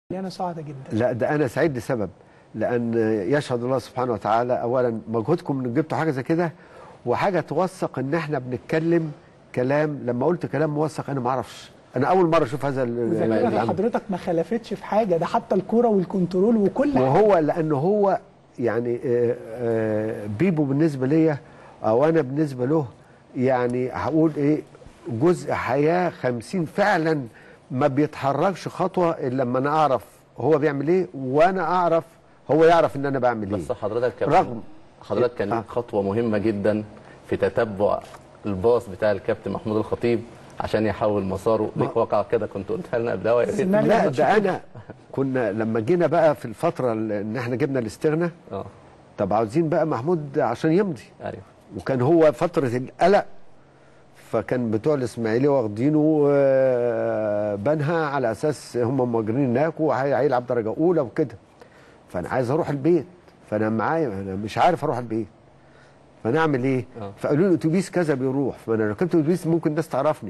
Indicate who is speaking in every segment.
Speaker 1: انا سعيده جدا
Speaker 2: لا ده انا سعيد لسبب لان يشهد الله سبحانه وتعالى اولا مجهودكم ان جبتوا حاجه زي كده وحاجه توثق ان احنا بنتكلم كلام لما قلت كلام موثق انا ما اعرفش انا اول مره اشوف هذا ال-
Speaker 1: وفكرة
Speaker 2: العمل.
Speaker 1: حضرتك ما خلفتش في حاجه ده حتى الكوره والكنترول وكل حاجه
Speaker 2: وهو لانه هو يعني آه، آه، بيبو بالنسبه ليا او انا بالنسبه له يعني هقول ايه جزء حياه خمسين فعلا ما بيتحركش خطوه الا لما انا اعرف هو بيعمل ايه وانا اعرف هو يعرف ان انا بعمل ايه
Speaker 3: بس حضرتك كان
Speaker 2: رغم
Speaker 3: حضرتك كان
Speaker 2: آه.
Speaker 3: ليك خطوه مهمه جدا في تتبع الباص بتاع الكابتن محمود الخطيب عشان يحول مساره ليك واقعه كده كنت قلتها لنا قبلها ويا ريت
Speaker 1: سمعنا
Speaker 2: لا
Speaker 1: ماتش
Speaker 2: ده انا كنا لما جينا بقى في الفتره اللي- ان احنا جبنا الاستغنى
Speaker 3: اه
Speaker 2: طب عاوزين بقى محمود عشان يمضي
Speaker 3: ايوه
Speaker 2: وكان هو فترة القلق فكان بتوع الاسماعيلي واخدينه آه، بنها على اساس هم مهاجرين هناك وهيلعب درجه اولى وكده فانا عايز اروح البيت فانا معايا انا مش عارف اروح البيت فانا اعمل ايه؟
Speaker 3: آه.
Speaker 2: فقالوا لي اتوبيس كذا بيروح فانا ركبت اتوبيس ممكن الناس تعرفني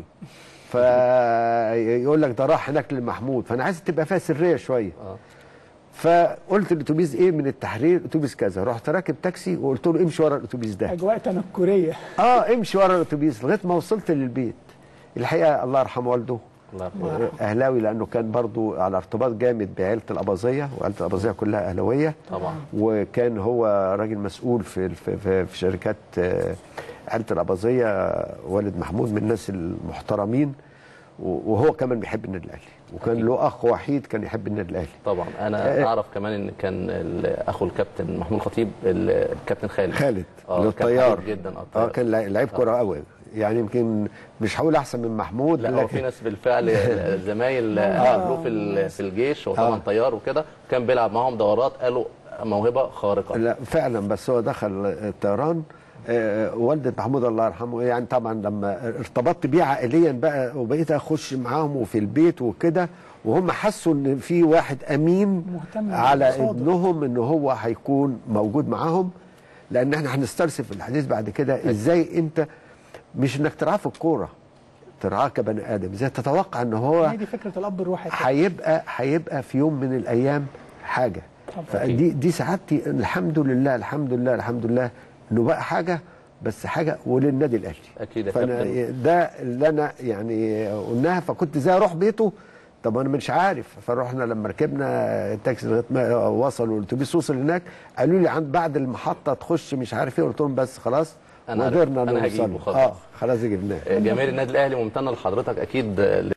Speaker 2: فيقول لك ده راح هناك لمحمود فانا عايز تبقى فيها سريه شويه
Speaker 3: اه
Speaker 2: فقلت الاتوبيس ايه من التحرير اتوبيس كذا رحت راكب تاكسي وقلت له امشي ورا الاتوبيس ده
Speaker 1: اجواء تنكريه
Speaker 2: اه امشي ورا الاتوبيس لغايه ما وصلت للبيت الحقيقه الله يرحم والده
Speaker 3: الله
Speaker 1: الله
Speaker 3: يرحمه
Speaker 1: يرحمه.
Speaker 2: اهلاوي لانه كان برضو على ارتباط جامد بعيله الاباظيه وعيله الاباظيه كلها اهلاويه
Speaker 3: طبعا
Speaker 2: وكان هو راجل مسؤول في في, في, في شركات آه، عيله الاباظيه والد محمود من الناس المحترمين و- وهو كمان بيحب النادي الاهلي وكان
Speaker 3: أكيد.
Speaker 2: له اخ وحيد كان يحب النادي الاهلي
Speaker 3: طبعا انا
Speaker 2: آه.
Speaker 3: اعرف كمان ان كان ال- اخو الكابتن محمود الخطيب ال- الكابتن خالد
Speaker 2: خالد
Speaker 3: اه كان
Speaker 2: للطيار
Speaker 3: حريف جدا اه
Speaker 2: اه
Speaker 3: الطيار.
Speaker 2: كان لع- لعيب كوره قوي يعني يمكن مش هقول احسن من محمود
Speaker 3: لا هو في ناس بالفعل زمايل قابلوه في ال- في الجيش هو طبعا
Speaker 2: آه.
Speaker 3: طيار وكده كان بيلعب معاهم دورات قالوا موهبه خارقه
Speaker 2: لا فعلا بس هو دخل الطيران آه، والدة محمود الله يرحمه يعني طبعا لما ارتبطت بيه عائليا بقى وبقيت اخش معاهم وفي البيت وكده وهم حسوا ان في واحد امين
Speaker 1: مهتم
Speaker 2: على
Speaker 1: صادق.
Speaker 2: ابنهم ان هو هيكون موجود معاهم لان احنا هنسترسل في الحديث بعد كده ازاي انت مش انك ترعاه في الكوره ترعاه كبني ادم ازاي تتوقع ان هو
Speaker 1: هي دي فكره الاب الروحي كده.
Speaker 2: هيبقى هيبقى في يوم من الايام حاجه
Speaker 1: طبعا.
Speaker 2: فدي دي سعادتي الحمد لله الحمد لله الحمد لله انه بقى حاجه بس حاجه وللنادي الاهلي
Speaker 3: اكيد يا
Speaker 2: فانا
Speaker 3: كابتن
Speaker 2: ده اللي انا يعني قلناها فكنت ازاي اروح بيته طب انا مش عارف فروحنا لما ركبنا التاكسي لغايه ما وصلوا الاتوبيس وصل هناك قالوا لي عند بعد المحطه تخش مش عارف ايه قلت لهم بس خلاص
Speaker 3: أنا عارف.
Speaker 2: وقدرنا
Speaker 3: أنا هجيبه
Speaker 2: نوصل
Speaker 3: خلاص.
Speaker 2: اه خلاص جبناه
Speaker 3: جماهير النادي الاهلي ممتنه لحضرتك اكيد